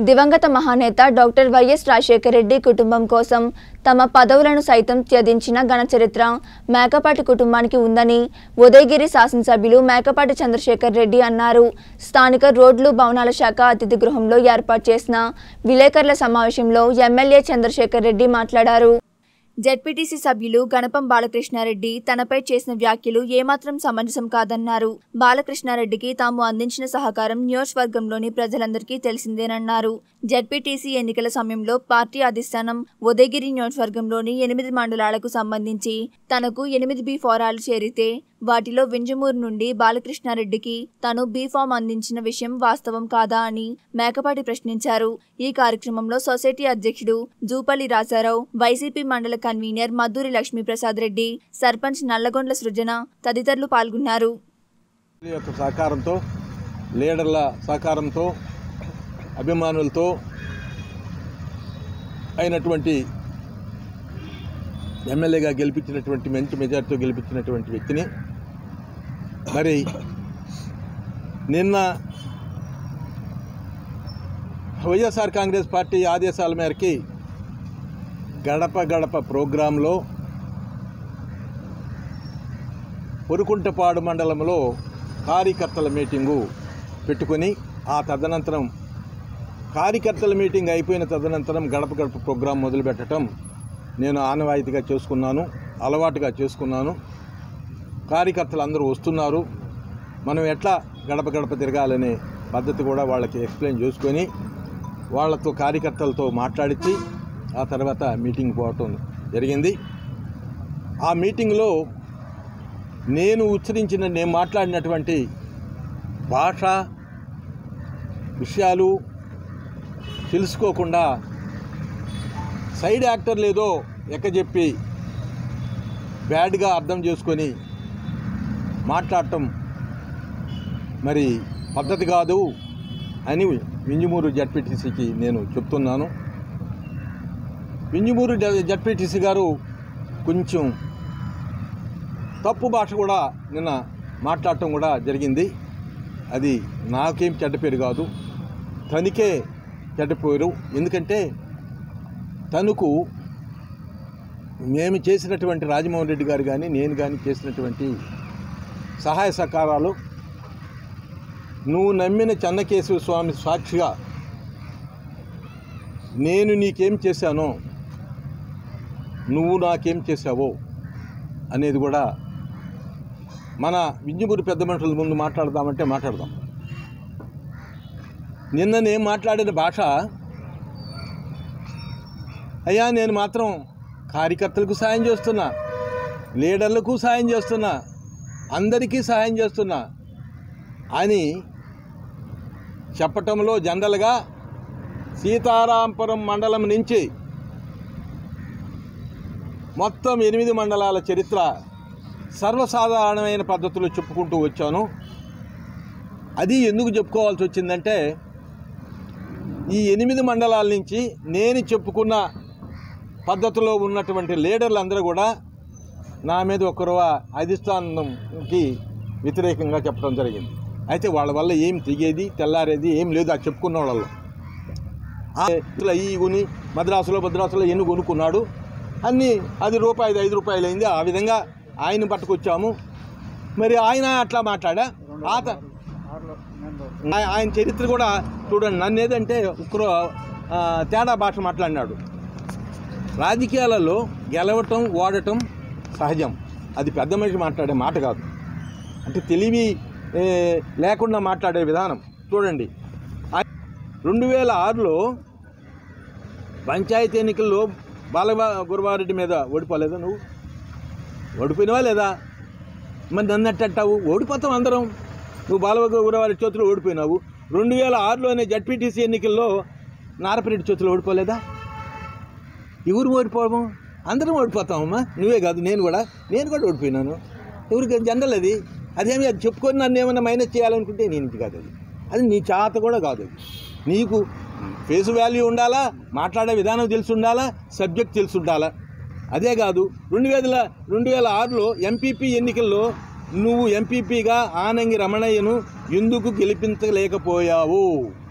దివంగత మహానేత doctor YS Rajasekhara Reddy కుటుంబం కోసం తమ పదవులను సైతం త్యజించిన ఘన చరిత్ర మేకపాటి కుటుంబానికి ఉందని ఉదయగిరి శాసనసభ్యులు మేకపాటి చంద్రశేఖర్ రెడ్డి అన్నారు స్థానిక రోడ్లు భవనాల శాఖ అతిథి గృహంలో ఏర్పాటు చేసిన విలేకరుల సమావేశంలో ఎమ్మెల్యే చంద్రశేఖర్ రెడ్డి మాట్లాడారు జెడ్పీటీసీ సభ్యులు గణపం బాలకృష్ణారెడ్డి తనపై చేసిన వ్యాఖ్యలు ఏమాత్రం సమంజసం కాదన్నారు బాలకృష్ణారెడ్డికి తాము అందించిన సహకారం నియోజకవర్గంలోని ప్రజలందరికీ తెలిసిందేనన్నారు జెడ్పీటీసీ ఎన్నికల సమయంలో పార్టీ అధిష్టానం ఉదయగిరి నియోజకవర్గంలోని ఎనిమిది మండలాలకు సంబంధించి తనకు ఎనిమిది బి ఫోరాలు చేరితే వాటిలో వింజమూరు నుండి బాలకృష్ణారెడ్డికి తను బీ ఫామ్ అందించిన విషయం వాస్తవం కాదా అని మేకపాటి ప్రశ్నించారు ఈ కార్యక్రమంలో సొసైటీ అధ్యక్షుడు జూపల్లి రాజారావు వైసీపీ మండల కన్వీనర్ మద్దూరి లక్ష్మీప్రసాద్ రెడ్డి సర్పంచ్ నల్లగొండ్ల సృజన తదితరులు పాల్గొన్నారు యొక్క సహకారంతో లీడర్ల సహకారంతో అభిమానులతో అయినటువంటి ఎమ్మెల్యేగా గెలిపించినటువంటి మంచి మెజార్టీతో గెలిపించినటువంటి వ్యక్తిని మరి నిన్న వైఎస్ఆర్ కాంగ్రెస్ పార్టీ ఆదేశాల మేరకి గడప గడప ప్రోగ్రాంలో పొరుకుంటపాడు మండలంలో కార్యకర్తల మీటింగు పెట్టుకొని ఆ తదనంతరం కార్యకర్తల మీటింగ్ అయిపోయిన తదనంతరం గడప గడప ప్రోగ్రాం మొదలుపెట్టడం నేను ఆనవాయితీగా చేసుకున్నాను అలవాటుగా చేసుకున్నాను కార్యకర్తలు అందరూ వస్తున్నారు మనం ఎట్లా గడప గడప తిరగాలనే పద్ధతి కూడా వాళ్ళకి ఎక్స్ప్లెయిన్ చేసుకొని వాళ్ళతో కార్యకర్తలతో మాట్లాడించి ఆ తర్వాత మీటింగ్ పోవటం జరిగింది ఆ మీటింగ్లో నేను ఉచ్చరించిన నేను మాట్లాడినటువంటి భాష విషయాలు తెలుసుకోకుండా సైడ్ యాక్టర్ లేదో ఎక్కజెప్పి బ్యాడ్గా అర్థం చేసుకొని మాట్లాడటం మరి పద్ధతి కాదు అని వింజమూరు జడ్పీటీసీకి నేను చెప్తున్నాను వింజమూరు జడ్పీటీసీ గారు కొంచెం తప్పు భాష కూడా నిన్న మాట్లాడటం కూడా జరిగింది అది నాకేం చెడ్డ పేరు కాదు తనకే చెడ్డ పేరు ఎందుకంటే తనకు మేము చేసినటువంటి రాజమోహన్ రెడ్డి గారు కానీ నేను కానీ చేసినటువంటి సహాయ సహకారాలు నువ్వు నమ్మిన చెన్నకేశవ స్వామి సాక్షిగా నేను నీకేం చేశానో నువ్వు నాకేం చేశావో అనేది కూడా మన వింజమూరి పెద్ద మనుషుల ముందు మాట్లాడదామంటే మాట్లాడదాం నిన్న నేను మాట్లాడిన భాష అయ్యా నేను మాత్రం కార్యకర్తలకు సాయం చేస్తున్నా లీడర్లకు సాయం చేస్తున్నా అందరికీ సాయం చేస్తున్నా అని చెప్పటంలో జనరల్గా సీతారాంపురం మండలం నుంచి మొత్తం ఎనిమిది మండలాల చరిత్ర సర్వసాధారణమైన పద్ధతిలో చెప్పుకుంటూ వచ్చాను అది ఎందుకు చెప్పుకోవాల్సి వచ్చిందంటే ఈ ఎనిమిది మండలాల నుంచి నేను చెప్పుకున్న పద్ధతిలో ఉన్నటువంటి లీడర్లు అందరూ కూడా నా మీద ఒకరు అధిష్టానంకి వ్యతిరేకంగా చెప్పడం జరిగింది అయితే వాళ్ళ వల్ల ఏం తెగేది తెల్లారేది ఏం లేదు అది చెప్పుకున్న వాళ్ళలో ఆ ఇట్లా ఈ కొని మద్రాసులో మద్రాసులో ఎన్ని కొనుక్కున్నాడు అన్నీ అది రూపాయి ఐదు రూపాయలు అయింది ఆ విధంగా ఆయన పట్టుకొచ్చాము మరి ఆయన అట్లా మాట్లాడా ఆత ఆయ- ఆయన చరిత్ర కూడా చూడండి నన్ను ఏదంటే ఒకరు ఆ, తేడా భాష మాట్లాడినాడు రాజకీయాలలో గెలవటం ఓడటం సహజం అది పెద్ద మనిషి మాట్లాడే మాట కాదు అంటే తెలివి ఏ, లేకుండా మాట్లాడే విధానం చూడండి ఆ- రెండు వేల ఆరులో పంచాయతీ ఎన్నికల్లో బాల గురువారెడ్డి మీద ఓడిపోలేదా నువ్వు ఓడిపోయినావా లేదా మరి నన్ను ఎట్టంటావు ఓడిపోతాం అందరం నువ్వు బాల గురువారెడ్డి చేతిలో ఓడిపోయినావు రెండు వేల ఆరులోనే జడ్పీటీసీ ఎన్నికల్లో నారపరెడ్డి చేతిలో ఓడిపోలేదా ఎవరు ఓడిపోవడం అందరం ఓడిపోతామమ్మా నువ్వే కాదు నేను కూడా నేను కూడా ఓడిపోయినాను ఎవరికి జనరల్ అది అదేమి అది చెప్పుకొని నన్ను ఏమైనా మైనస్ చేయాలనుకుంటే నేను ఇది కాదు అది అది నీ చేత కూడా కాదు అది నీకు ఫేస్ వాల్యూ ఉండాలా మాట్లాడే విధానం తెలిసి ఉండాలా సబ్జెక్ట్ తెలిసి ఉండాలా అదే కాదు రెండు వేల రెండు వేల ఆరులో ఎంపీపీ ఎన్నికల్లో నువ్వు ఎంపీపీగా ఆనంగి రమణయ్యను ఎందుకు గెలిపించలేకపోయావు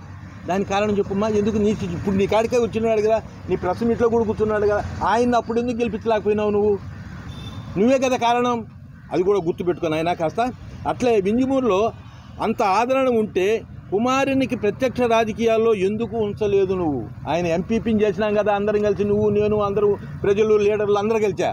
దాని కారణం చెప్పమ్మా ఎందుకు నీ ఇప్పుడు నీ కాడికే వచ్చినాడు కదా నీ ప్రెస్ మీట్లో కూడా కూర్చున్నాడు కదా ఆయన అప్పుడు ఎందుకు గెలిపించలేకపోయినావు నువ్వు నువ్వే కదా కారణం అది కూడా గుర్తుపెట్టుకుని ఆయన కాస్త అట్లే వింజమూరులో అంత ఆదరణ ఉంటే కుమారునికి ప్రత్యక్ష రాజకీయాల్లో ఎందుకు ఉంచలేదు నువ్వు ఆయన ఎంపీపీని చేసినాం కదా అందరం కలిసి నువ్వు నేను అందరూ ప్రజలు లీడర్లు అందరూ కలిసా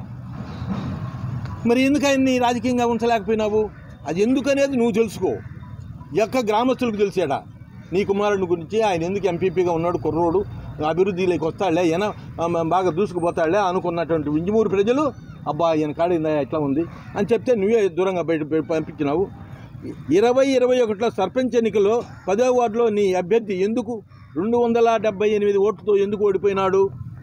మరి ఎందుకు ఆయన్ని రాజకీయంగా ఉంచలేకపోయినావు అది ఎందుకనేది నువ్వు తెలుసుకో యొక్క గ్రామస్తులకు తెలిసాడా నీ కుమారుని గురించి ఆయన ఎందుకు ఎంపీపీగా ఉన్నాడు కుర్రోడు అభివృద్ధిలోకి వస్తాడులే ఈయన ఆ, మ- బాగా దూసుకుపోతాడులే అనుకున్నటువంటి వింజమూరు ప్రజలు అబ్బా ఈయన కాడ ఇందా ఎట్లా ఉంది అని చెప్తే నువ్వే దూరంగా బయట బయట పంపించినావు ఇరవై ఇరవై ఒకటిలో సర్పంచ్ ఎన్నికల్లో పదో వార్డులో నీ అభ్యర్థి ఎందుకు రెండు వందల డెబ్బై ఎనిమిది ఓట్లతో ఎందుకు ఓడిపోయినాడు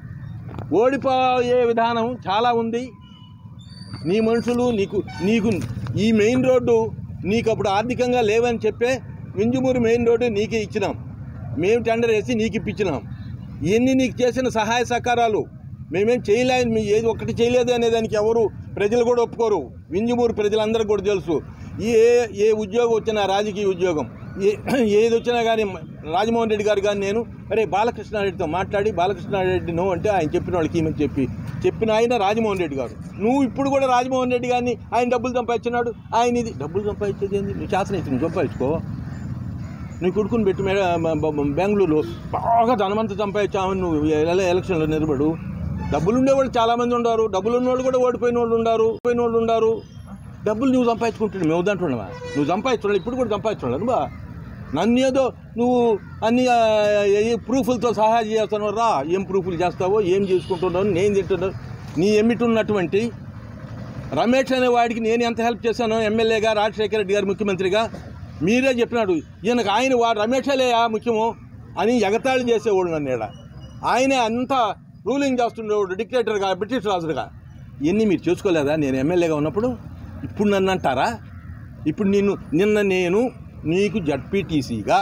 ఓడిపోయే విధానం చాలా ఉంది నీ మనుషులు నీకు నీకు ఈ మెయిన్ రోడ్డు నీకు అప్పుడు ఆర్థికంగా లేవని చెప్పే వింజమూరు మెయిన్ రోడ్డు నీకే ఇచ్చినాం మేము టెండర్ వేసి నీకు ఇప్పించినాం ఇవన్నీ నీకు చేసిన సహాయ సహకారాలు మేమేం చేయలేదు మీ ఏది ఒక్కటి చేయలేదు అనే దానికి ఎవరు ప్రజలు కూడా ఒప్పుకోరు వింజమూరు ప్రజలందరికీ కూడా తెలుసు ఏ ఏ ఉద్యోగం వచ్చినా రాజకీయ ఉద్యోగం ఏ ఏది వచ్చినా కానీ రాజమోహన్ రెడ్డి గారు కానీ నేను అరే బాలకృష్ణారెడ్డితో మాట్లాడి బాలకృష్ణారెడ్డి నో అంటే ఆయన చెప్పిన వాళ్ళకి ఈమె చెప్పి చెప్పిన ఆయన రాజమోహన్ రెడ్డి గారు నువ్వు ఇప్పుడు కూడా రాజమోహన్ రెడ్డి గారిని ఆయన డబ్బులు సంపాదించినాడు ఆయన ఇది డబ్బులు సంపాదించేది ఏంది నువ్వు శాసనం ఇచ్చి నువ్వు సంపాదించుకో నీ కొడుకుని పెట్టి మే- బ- బ- బెంగళూరులో బాగా ధనమంతా సంపాదించామని నువ్వు ఎల- ఎలక్షన్లో నిలబడు డబ్బులు ఉండేవాళ్ళు చాలామంది ఉన్నారు డబ్బులు ఉన్నవాళ్ళు కూడా ఓడిపోయిన వాళ్ళు ఉన్నారు పోయిన వాళ్ళు ఉన్నారు డబ్బులు నువ్వు సంపాదించుకుంటున్నావు మేము వద్దంటున్నావా నువ్వు సంపాదించున్నావు ఇప్పుడు కూడా సంపాదించున్నావు బా నన్ను ఏదో నువ్వు అన్ని ఆ, ఏ ప్రూఫ్లతో సహా చేస్తున్నావు రా ఏం ప్రూఫ్లు చేస్తావో ఏం చేసుకుంటున్నావు నేను తింటున్నావు నీ ఎమ్మిటి ఉన్నటువంటి రమేష్ అనే వాడికి నేను ఎంత హెల్ప్ చేశాను ఎమ్మెల్యేగా రాజశేఖర రెడ్డి గారు ముఖ్యమంత్రిగా మీరే చెప్పినాడు ఈయనకు ఆయన వాడు రమేషేలేయా ముఖ్యము అని ఎగతాళి చేసేవాడు నన్ను ఈడ ఆయనే అంతా రూలింగ్ చేస్తుండేవాడు డిక్టేటర్గా బ్రిటిష్ రాజుగా ఇవన్నీ మీరు చేసుకోలేదా నేను ఎమ్మెల్యేగా ఉన్నప్పుడు ఇప్పుడు నన్ను అంటారా ఇప్పుడు నిన్ను నిన్న నేను నీకు జడ్పీటీసీగా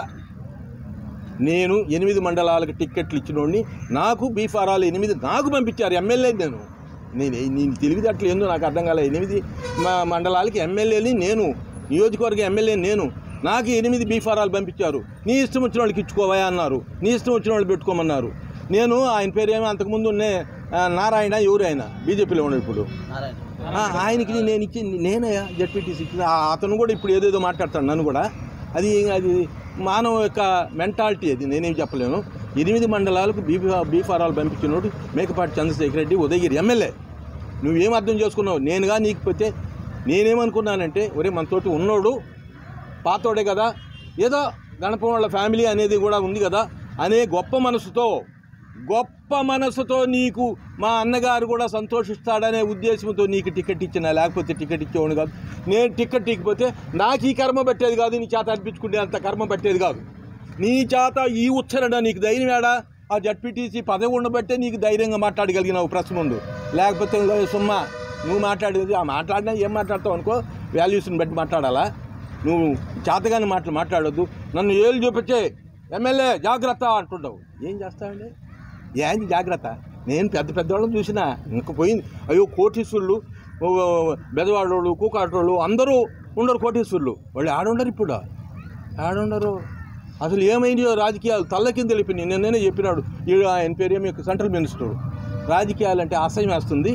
నేను ఎనిమిది మండలాలకు టిక్కెట్లు ఇచ్చినోడిని నాకు బీఫారాలు ఎనిమిది నాకు పంపించారు ఎమ్మెల్యే నేను నేను నేను తెలివితేటలు ఏందో నాకు అర్థం కాలేదు ఎనిమిది మా మండలాలకి ఎమ్మెల్యేని నేను నియోజకవర్గ ఎమ్మెల్యే నేను నాకు ఎనిమిది బీఫారాలు పంపించారు నీ ఇష్టం వచ్చిన వాళ్ళకి ఇచ్చుకోవా అన్నారు నీ ఇష్టం వచ్చిన వాళ్ళు పెట్టుకోమన్నారు నేను ఆయన పేరు ఏమో అంతకుముందు నే ఆ, నారాయణ ఎవరు ఆయన బీజేపీలో ఉన్నాడు ఇప్పుడు ఆ, ఆయనకి నేను ఇచ్చి నేనయ్యా జడ్పీటీసీ ఇచ్చిన ఆ, అతను కూడా ఇప్పుడు ఏదేదో మాట్లాడతాడు నన్ను కూడా అది అది మానవ యొక్క మెంటాలిటీ అది నేనేం చెప్పలేను ఎనిమిది మండలాలకు బీఫీ బీఫారాలు పంపించినోడు మేకపాటి చంద్రశేఖర్ రెడ్డి ఉదయగిరి ఎమ్మెల్యే నువ్వేం అర్థం చేసుకున్నావు నేనుగా నీకపోతే నేనేమనుకున్నానంటే ఒరే మనతోటి ఉన్నోడు పాతోడే కదా ఏదో గణపం వాళ్ళ ఫ్యామిలీ అనేది కూడా ఉంది కదా అనే గొప్ప మనసుతో గొప్ప మనసుతో నీకు మా అన్నగారు కూడా సంతోషిస్తాడనే ఉద్దేశంతో నీకు టికెట్ ఇచ్చిన లేకపోతే టికెట్ ఇచ్చేవాడు కాదు నేను టికెట్ ఇకపోతే నాకు ఈ కర్మ పట్టేది కాదు నీ చేత అనిపించుకునే అంత కర్మ పట్టేది కాదు నీ చేత ఈ ఉచ్చరణ నీకు ధైర్యం ఏడా ఆ జడ్పీటీసీ పదవి ఉండబట్టే నీకు ధైర్యంగా మాట్లాడగలిగినావు ప్రెస్ ముందు లేకపోతే ఇంకో సుమ్మా నువ్వు మాట్లాడేది ఆ మాట్లాడినా ఏం మాట్లాడతావు అనుకో వాల్యూస్ని బట్టి మాట్లాడాలా నువ్వు చేతగాని మాటలు మాట్లాడొద్దు నన్ను ఏళ్ళు చూపించే ఎమ్మెల్యే జాగ్రత్త అంటుండవు ఏం చేస్తావండి ఏంది జాగ్రత్త నేను పెద్ద పెద్దవాళ్ళని చూసినా ఇంక పోయింది అయ్యో కోటీశ్వరులు ఓ, బెదవాడోళ్ళు కూకాటోళ్ళు అందరూ ఉండరు కోటీశ్వరులు వాళ్ళు ఆడుండరు ఇప్పుడు ఆడుండరు అసలు ఏమైందో రాజకీయాలు తల్ల కింద తెలిపినాయి నిన్ననే చెప్పినాడు ఈడు ఆయన పేరు ఏమి సెంట్రల్ మినిస్టర్ రాజకీయాలు అంటే అసహ్యం వేస్తుంది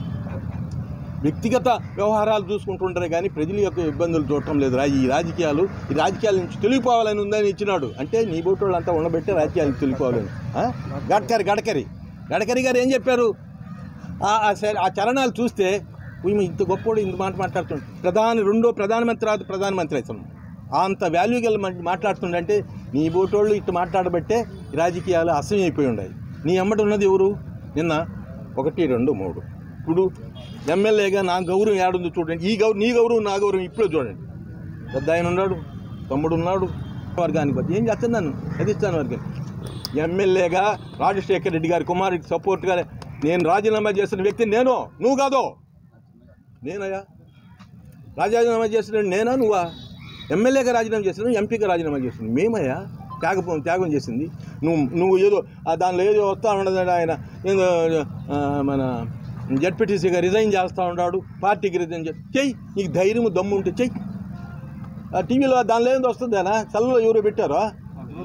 వ్యక్తిగత వ్యవహారాలు చూసుకుంటుంటారే కానీ ప్రజల యొక్క ఇబ్బందులు చూడటం లేదు రా- ఈ రాజకీయాలు ఈ రాజకీయాల నుంచి తొలిగిపోవాలని ఉందని ఇచ్చినాడు అంటే నీ బోటోళ్ళు అంతా ఉండబెట్టే రాజకీయాలు తొలిగిపోవాలని ఆ? గడ్కరీ గడ్కరీ గడ్కరీ గారు ఏం చెప్పారు ఆ- ఆ సరే ఆ చరణాలు చూస్తే ఈమె ఇంత గొప్పోడు ఇంత మాట మాట్లాడుతుండు ప్రధాని రెండో ప్రధానమంత్రి రాదు ప్రధానమంత్రి అవుతాం అంత వాల్యూ గల మ- మాట్లాడుతుండంటే నీ బోటోళ్ళు ఇట్లా మాట్లాడబట్టే ఈ రాజకీయాలు అసహ్యం అయిపోయి ఉన్నాయి నీ అమ్మటి ఉన్నది ఎవరు నిన్న ఒకటి రెండు మూడు ఇప్పుడు ఎమ్మెల్యేగా నా గౌరవం ఏడుందో చూడండి ఈ గౌరవం నీ గౌరవం నా గౌరవం ఇప్పుడే చూడండి పెద్ద ఆయన ఉన్నాడు తమ్ముడు ఉన్నాడు వర్గానికి వచ్చి ఏం చేస్తాను నన్ను ఎదిస్తాను వర్గం ఎమ్మెల్యేగా రాజశేఖర్ రెడ్డి గారి కుమారుడికి సపోర్ట్గా నేను రాజీనామా చేసిన వ్యక్తి నేను నువ్వు కాదో నేనయ్యా రాజీనామా చేసిన నేనా నువ్వా ఎమ్మెల్యేగా రాజీనామా చేసిన ఎంపీగా రాజీనామా చేసిన మేమయ్యా త్యాగం త్యాగం చేసింది నువ్వు నువ్వు ఏదో ఆ దానిలో ఏదో వస్తా ఉండదు ఆయన ఏదో ఆ, మన జడ్పీటీసీగా రిజైన్ చేస్తూ ఉన్నాడు పార్టీకి రిజైన్ చేసి చెయ్యి నీకు ధైర్యం దమ్ము ఉంటే చెయ్యి ఆ టీవీలో దానిలో ఏందో వస్తుందేనా సెల్లో ఎవరో పెట్టారో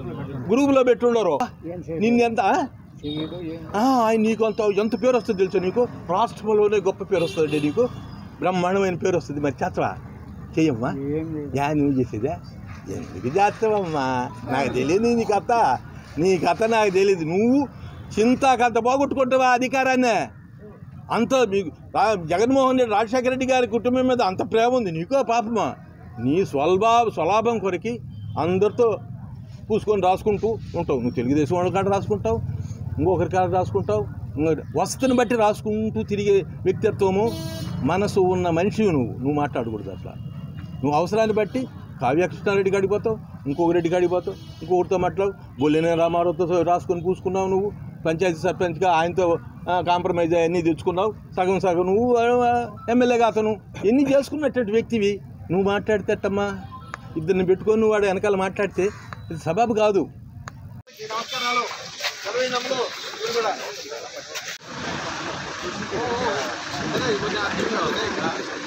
గ్రూపులో పెట్టుండరు ఏం చేయదు నిన్నెంత చేయదు ఏం ఆ, ఆయన నీకు అంత ఎంత పేరు వస్తుంది తెలుసా నీకు రాష్ట్రంలోనే గొప్ప పేరు వస్తుంది నీకు బ్రహ్మాండమైన పేరు వస్తుంది మరి చేతవా చెయ్యమ్మా ఏం లేదు యా నువ్వు చేసేదా ఎందుకు చేస్తావమ్మా నాకు తెలియదు నీ కథ నీ కథ నాకు తెలియదు నువ్వు చింతాకంత పోగొట్టుకుంటావా అధికారాన్ని అంత మీకు రా- జగన్మోహన్ రెడ్డి రాజశేఖర రెడ్డి గారి కుటుంబం మీద అంత ప్రేమ ఉంది నీకో పాపమా నీ స్వల్భా స్వలాభం కొరకి అందరితో పూసుకొని రాసుకుంటూ ఉంటావు నువ్వు తెలుగుదేశం వాళ్ళ కాడ రాసుకుంటావు ఇంకొకరి కాడ రాసుకుంటావు ఇంకొకటి వసతిని బట్టి రాసుకుంటూ తిరిగే వ్యక్తిత్వము మనసు ఉన్న మనిషి నువ్వు నువ్వు మాట్లాడకూడదు అట్లా నువ్వు అవసరాన్ని బట్టి కావ్య కృష్ణారెడ్డి కాడికి పోతావు ఇంకొక రెడ్డి కాడికి పోతావు ఇంకొకరితో మాట్లాడు బొల్లిన రామారావుతో రాసుకొని పూసుకున్నావు నువ్వు పంచాయతీ సర్పంచ్గా ఆయనతో ఆ, కాంప్రమైజ్ అన్నీ తెచ్చుకున్నావు సగం సగం నువ్వు ఆ, ఎమ్మెల్యేగా అతను ఎన్ని చేసుకున్నటువంటి వ్యక్తివి నువ్వు మాట్లాడితే అట్టమ్మా ఇద్దరిని పెట్టుకొని నువ్వు వాడు వెనకాల మాట్లాడితే ఇది సబాబు కాదు నమస్కారాలు కూడా